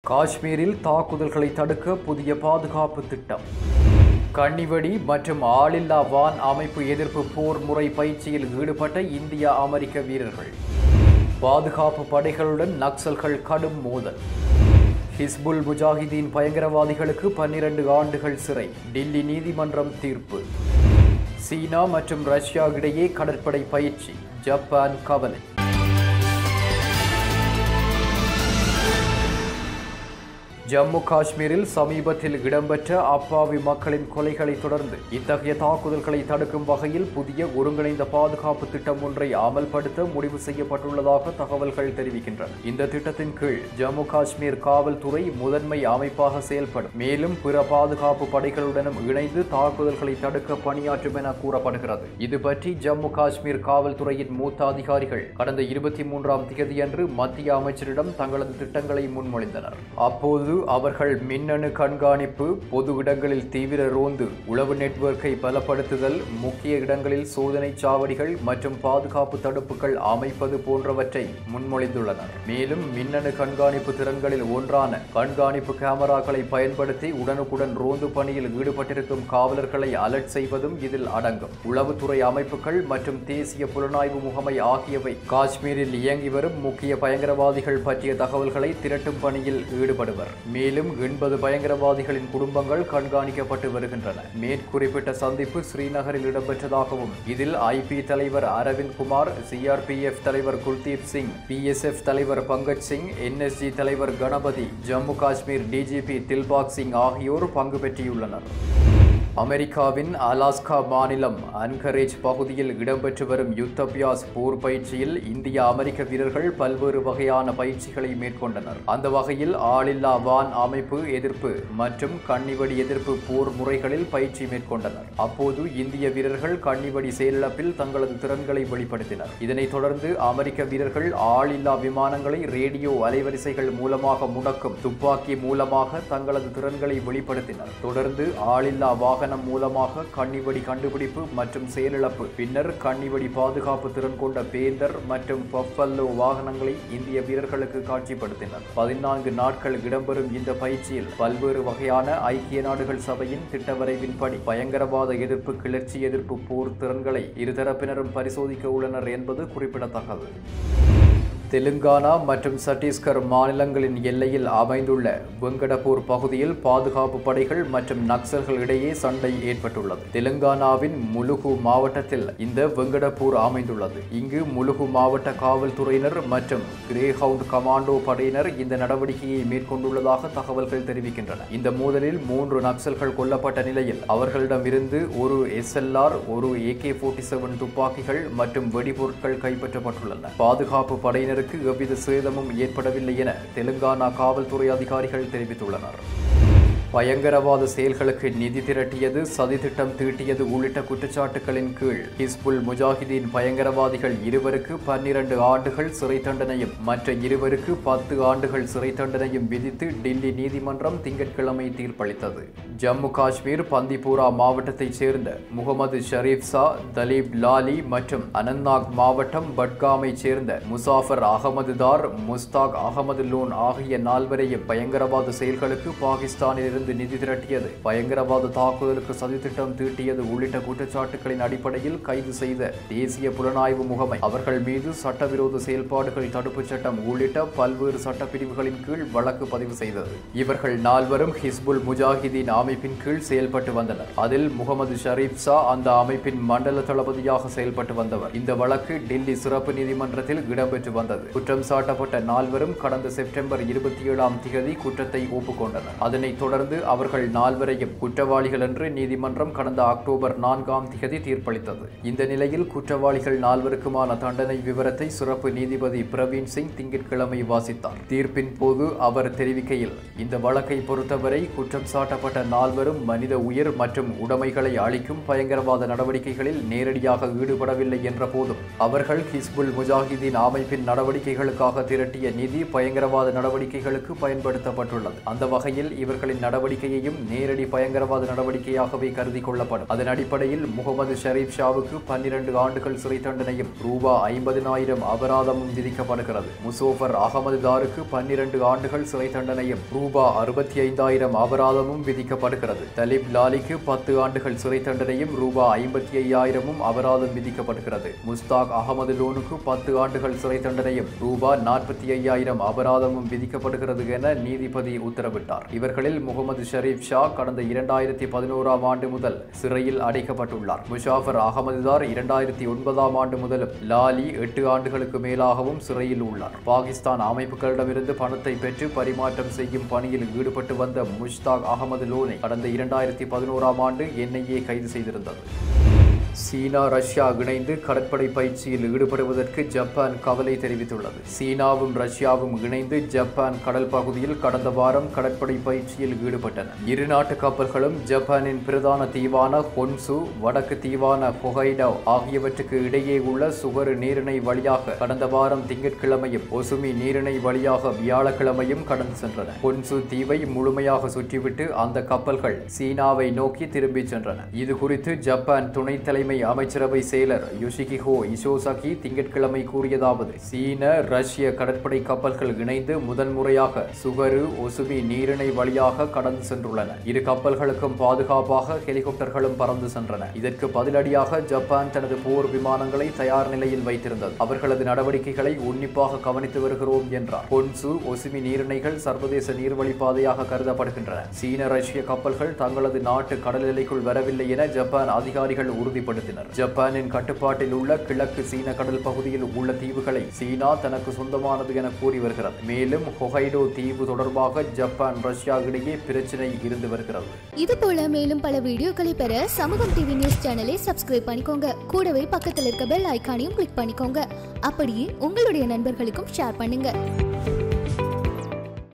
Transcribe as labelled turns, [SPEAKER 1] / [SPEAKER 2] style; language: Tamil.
[SPEAKER 1] காஷ்மீரில் தாக்குதல்களை தடுக்க புதிய பாதுகாப்பு திட்டம் கன்னிவெடி மற்றும் ஆளில்லா வான் அமைப்பு எதிர்ப்பு போர் முறை பயிற்சியில் ஈடுபட்ட இந்திய அமெரிக்க வீரர்கள் பாதுகாப்பு படைகளுடன் நக்சல்கள் கடும் மோதல் ஹிஸ்புல் முஜாஹிதீன் பயங்கரவாதிகளுக்கு பன்னிரண்டு ஆண்டுகள் சிறை டில்லி நீதிமன்றம் தீர்ப்பு சீனா மற்றும் ரஷ்யா இடையே கடற்படை பயிற்சி ஜப்பான் கவலை ஜம்மு காஷ்மீரில் சமீபத்தில் இடம்பெற்ற அப்பாவி மக்களின் கொலைகளை தொடர்ந்து இத்தகைய தாக்குதல்களை தடுக்கும் வகையில் புதிய ஒருங்கிணைந்த பாதுகாப்பு திட்டம் ஒன்றை அமல்படுத்த முடிவு செய்யப்பட்டுள்ளதாக தகவல்கள் தெரிவிக்கின்றன இந்த திட்டத்தின் கீழ் ஜம்மு காஷ்மீர் காவல்துறை முதன்மை அமைப்பாக செயல்படும் மேலும் பிற பாதுகாப்பு படைகளுடனும் இணைந்து தாக்குதல்களை தடுக்க பணியாற்றும் என கூறப்படுகிறது இது பற்றி ஜம்மு காஷ்மீர் காவல்துறையின் மூத்த அதிகாரிகள் கடந்த இருபத்தி மூன்றாம் தேதியன்று மத்திய அமைச்சரிடம் தங்களது திட்டங்களை முன்மொழிந்தனர் அப்போது அவர்கள் மின்னணு கண்காணிப்பு பொது இடங்களில் தீவிர ரோந்து உளவு நெட்வொர்க்கை பலப்படுத்துதல் முக்கிய இடங்களில் சோதனை சாவடிகள் மற்றும் பாதுகாப்பு தடுப்புகள் அமைப்பது போன்றவற்றை முன்மொழிந்துள்ளனர் மேலும் மின்னணு கண்காணிப்பு திறன்களில் ஒன்றான கண்காணிப்பு கேமராக்களை பயன்படுத்தி உடனுக்குடன் ரோந்து பணியில் ஈடுபட்டிருக்கும் காவலர்களை அலர்ட் செய்வதும் இதில் அடங்கும் உளவுத்துறை அமைப்புகள் மற்றும் தேசிய புலனாய்வு முகமை ஆகியவை காஷ்மீரில் இயங்கி வரும் முக்கிய பயங்கரவாதிகள் பற்றிய தகவல்களை திரட்டும் பணியில் ஈடுபடுவர் மேலும் எண்பது பயங்கரவாதிகளின் குடும்பங்கள் கண்காணிக்கப்பட்டு வருகின்றன மேற்குறிப்பிட்ட சந்திப்பு ஸ்ரீநகரில் இடம்பெற்றதாகவும் இதில் ஐபி தலைவர் அரவிந்த் குமார் சிஆர்பிஎஃப் தலைவர் குல்தீப் சிங் பிஎஸ்எஃப் தலைவர் பங்கஜ் சிங் என்எஸ்ஜி தலைவர் கணபதி ஜம்மு காஷ்மீர் டிஜிபி தில்பாக் சிங் ஆகியோர் பங்கு பெற்றியுள்ளனர் அமெரிக்காவின் அலாஸ்கா மாநிலம் அன்கரேஜ் பகுதியில் இடம்பெற்று வரும் யுத்தபியாஸ் போர் பயிற்சியில் இந்திய அமெரிக்க வீரர்கள் பல்வேறு வகையான பயிற்சிகளை மேற்கொண்டனர் அந்த வகையில் ஆளில்லா வான் அமைப்பு எதிர்ப்பு மற்றும் கன்னிவடி எதிர்ப்பு போர் முறைகளில் பயிற்சி மேற்கொண்டனர் அப்போது இந்திய வீரர்கள் கன்னிவடி செயலிழப்பில் தங்களது திறன்களை வெளிப்படுத்தினர் இதனைத் தொடர்ந்து அமெரிக்க வீரர்கள் ஆளில்லா விமானங்களை ரேடியோ அலைவரிசைகள் மூலமாக முடக்கும் துப்பாக்கி மூலமாக தங்களது திறன்களை வெளிப்படுத்தினர் தொடர்ந்து ஆளில்லா வாகனம் மூலமாக கன்னிவடி கண்டுபிடிப்பு மற்றும் செயலிழப்பு பின்னர் கன்னிவடி பாதுகாப்பு திறன் கொண்ட பேந்தர் மற்றும் பஃபல்லோ வாகனங்களை இந்திய வீரர்களுக்கு காட்சிப்படுத்தினர் பதினான்கு நாட்கள் இடம்பெறும் இந்த பயிற்சியில் பல்வேறு வகையான ஐக்கிய நாடுகள் சபையின் திட்டவரைவின்படி பயங்கரவாத எதிர்ப்பு கிளர்ச்சி எதிர்ப்பு போர் திறன்களை இருதரப்பினரும் பரிசோதிக்க உள்ளனர் என்பது குறிப்பிடத்தக்கது தெலுங்கானா மற்றும் சத்தீஸ்கர் மாநிலங்களின் எல்லையில் அமைந்துள்ள வெங்கடபூர் பகுதியில் பாதுகாப்பு படைகள் மற்றும் நக்சல்கள் இடையே சண்டை ஏற்பட்டுள்ளது தெலுங்கானாவின் முலுகு மாவட்டத்தில் இந்த வெங்கடபூர் அமைந்துள்ளது இங்கு முலுகு மாவட்ட காவல்துறையினர் மற்றும் கிரேஹவுண்ட் கமாண்டோ படையினர் இந்த நடவடிக்கையை மேற்கொண்டுள்ளதாக தகவல்கள் தெரிவிக்கின்றன இந்த மோதலில் மூன்று நக்சல்கள் கொல்லப்பட்ட நிலையில் அவர்களிடமிருந்து ஒரு எஸ்எல்ஆர் ஒரு ஏகே போர்ட்டி செவன் துப்பாக்கிகள் மற்றும் வெடிபொருட்கள் கைப்பற்றப்பட்டுள்ளன பாதுகாப்பு படையினர் வீரருக்கு எவ்வித சேதமும் ஏற்படவில்லை என தெலுங்கானா காவல்துறை அதிகாரிகள் தெரிவித்துள்ளனர் பயங்கரவாத செயல்களுக்கு நிதி திரட்டியது சதித்திட்டம் தீட்டியது உள்ளிட்ட குற்றச்சாட்டுகளின் கீழ் ஹிஸ்புல் முஜாஹிதீன் பயங்கரவாதிகள் இருவருக்கு பன்னிரண்டு ஆண்டுகள் சிறை தண்டனையும் மற்ற இருவருக்கு பத்து ஆண்டுகள் சிறை தண்டனையும் விதித்து டில்லி நீதிமன்றம் திங்கட்கிழமை தீர்ப்பளித்தது ஜம்மு காஷ்மீர் பந்திபூரா மாவட்டத்தைச் சேர்ந்த முகமது ஷரீப் சா தலீப் லாலி மற்றும் அனந்த்நாக் மாவட்டம் பட்காமைச் சேர்ந்த முசாஃபர் அகமது தார் முஸ்தாக் அகமது லோன் ஆகிய நால்வரையும் பயங்கரவாத செயல்களுக்கு பாகிஸ்தானில் இருந்து நிதி திரட்டியது பயங்கரவாத தாக்குதலுக்கு சதித்திட்டம் தீட்டியது உள்ளிட்ட குற்றச்சாட்டுகளின் அடிப்படையில் கைது செய்த தேசிய புலனாய்வு முகமை அவர்கள் மீது சட்டவிரோத செயல்பாடுகள் தடுப்புச் சட்டம் உள்ளிட்ட பல்வேறு சட்டப்பிரிவுகளின் கீழ் வழக்கு பதிவு செய்தது இவர்கள் நால்வரும் ஹிஸ்புல் முஜாஹிதீன் அமைப்பின் கீழ் செயல்பட்டு வந்தனர் அதில் முகமது ஷரீப் ஷா அந்த அமைப்பின் மண்டல தளபதியாக செயல்பட்டு வந்தவர் இந்த வழக்கு டெல்லி சிறப்பு நீதிமன்றத்தில் இடம்பெற்று வந்தது குற்றம் சாட்டப்பட்ட நால்வரும் கடந்த செப்டம்பர் இருபத்தி ஏழாம் தேதி குற்றத்தை ஒப்புக்கொண்டனர் அதனைத் தொடர்ந்து அவர்கள் நால்வரையும் குற்றவாளிகள் என்று நீதிமன்றம் கடந்த அக்டோபர் நான்காம் தேதி தீர்ப்பளித்தது இந்த நிலையில் குற்றவாளிகள் நால்வருக்குமான தண்டனை விவரத்தை சிறப்பு நீதிபதி பிரவீன் சிங் திங்கட்கிழமை வாசித்தார் தீர்ப்பின் போது அவர் தெரிவிக்கையில் இந்த வழக்கை பொறுத்தவரை குற்றம் சாட்டப்பட்ட நால்வரும் மனித உயிர் மற்றும் உடைமைகளை அளிக்கும் பயங்கரவாத நடவடிக்கைகளில் நேரடியாக ஈடுபடவில்லை என்ற போதும் அவர்கள் ஹிஸ்புல் முஜாஹிதீன் அமைப்பின் நடவடிக்கைகளுக்காக திரட்டிய நிதி பயங்கரவாத நடவடிக்கைகளுக்கு பயன்படுத்தப்பட்டுள்ளது அந்த வகையில் இவர்களின் நடவடிக்கை நடவடிக்கையையும் நேரடி பயங்கரவாத நடவடிக்கையாகவே கருதி கொள்ளப்படும் அதன் அடிப்படையில் முகமது ஷரீப் ஷாவுக்கு பன்னிரண்டு ஆண்டுகள் சிறை தண்டனையும் ரூபா ஐம்பதினாயிரம் அபராதமும் விதிக்கப்படுகிறது முசோஃபர் அகமது தாருக்கு பன்னிரண்டு ஆண்டுகள் சிறை தண்டனையும் ரூபா அறுபத்தி ஐந்தாயிரம் அபராதமும் விதிக்கப்படுகிறது தலிப் லாலிக்கு பத்து ஆண்டுகள் சிறை தண்டனையும் ரூபா ஐம்பத்தி ஐயாயிரமும் அபராதம் விதிக்கப்படுகிறது முஸ்தாக் அகமது லோனுக்கு பத்து ஆண்டுகள் சிறை தண்டனையும் ரூபா நாற்பத்தி ஐயாயிரம் அபராதமும் விதிக்கப்படுகிறது என நீதிபதி உத்தரவிட்டார் இவர்களில் முகமது ஷரீப் ஷா கடந்த இரண்டாயிரத்தி பதினோராம் ஆண்டு முதல் சிறையில் அடைக்கப்பட்டுள்ளார் முஷாஃபர் அகமதுதார் இரண்டாயிரத்தி ஒன்பதாம் ஆண்டு முதலும் லாலி எட்டு ஆண்டுகளுக்கு மேலாகவும் சிறையில் உள்ளார் பாகிஸ்தான் அமைப்புகளிடமிருந்து பணத்தை பெற்று பரிமாற்றம் செய்யும் பணியில் ஈடுபட்டு வந்த முஷ்தாக் அகமது லோனை கடந்த இரண்டாயிரத்தி பதினோராம் ஆண்டு என்ஐஏ கைது செய்திருந்தது சீனா ரஷ்யா இணைந்து கடற்படை பயிற்சியில் ஈடுபடுவதற்கு ஜப்பான் கவலை தெரிவித்துள்ளது சீனாவும் ரஷ்யாவும் இணைந்து ஜப்பான் கடல் பகுதியில் கடந்த வாரம் கடற்படை பயிற்சியில் ஈடுபட்டன இரு நாட்டு கப்பல்களும் ஜப்பானின் பிரதான தீவான ஹொன்சு வடக்கு தீவான ஹொகைடோ ஆகியவற்றுக்கு இடையே உள்ள சுகரு நீரிணை வழியாக கடந்த வாரம் திங்கட்கிழமையும் ஒசுமி நீரிணை வழியாக வியாழக்கிழமையும் கடந்து சென்றன ஹொன்சு தீவை முழுமையாக சுற்றிவிட்டு அந்த கப்பல்கள் சீனாவை நோக்கி திரும்பிச் சென்றன இது குறித்து ஜப்பான் துணைத் தலைமை அமைச்சரவை செயலர் யோஷிகிஹோ இசோசகி திங்கட்கிழமை கூறியதாவது சீன ரஷ்ய கடற்படை கப்பல்கள் இணைந்து முதன்முறையாக சுகரு ஒசுமி நீரிணை வழியாக கடந்து சென்றுள்ளன இரு கப்பல்களுக்கும் பாதுகாப்பாக ஹெலிகாப்டர்களும் பறந்து சென்றன இதற்கு பதிலடியாக ஜப்பான் தனது போர் விமானங்களை தயார் நிலையில் வைத்திருந்தது அவர்களது நடவடிக்கைகளை உன்னிப்பாக கவனித்து வருகிறோம் என்றார் பொன்சு ஒசுமி நீரிணைகள் சர்வதேச நீர்வழிப்பாதையாக கருதப்படுகின்றன சீன ரஷ்ய கப்பல்கள் தங்களது நாட்டு கடல் எல்லைக்குள் வரவில்லை என ஜப்பான் அதிகாரிகள் உறுதிப்படுத்தினர் ஜப்பானின் கட்டுப்பாட்டில் உள்ள கிழக்கு சீன கடல் பகுதியில் உள்ள தீவுகளை சீனா தனக்கு சொந்தமானது என கூறி வருகிறது மேலும் ஹொகைடோ தீவு தொடர்பாக ஜப்பான் ரஷ்யா இடையே பிரச்சினை இருந்து வருகிறது
[SPEAKER 2] இது போல மேலும் பல வீடியோக்களை பெற சமூகம் டிவி நியூஸ் சேனலை சப்ஸ்கிரைப் பண்ணிக்கோங்க கூடவே பக்கத்தில் இருக்க பெல் ஐகானையும் கிளிக் பண்ணிக்கோங்க அப்படியே உங்களுடைய நண்பர்களுக்கும் ஷேர் பண்ணுங்க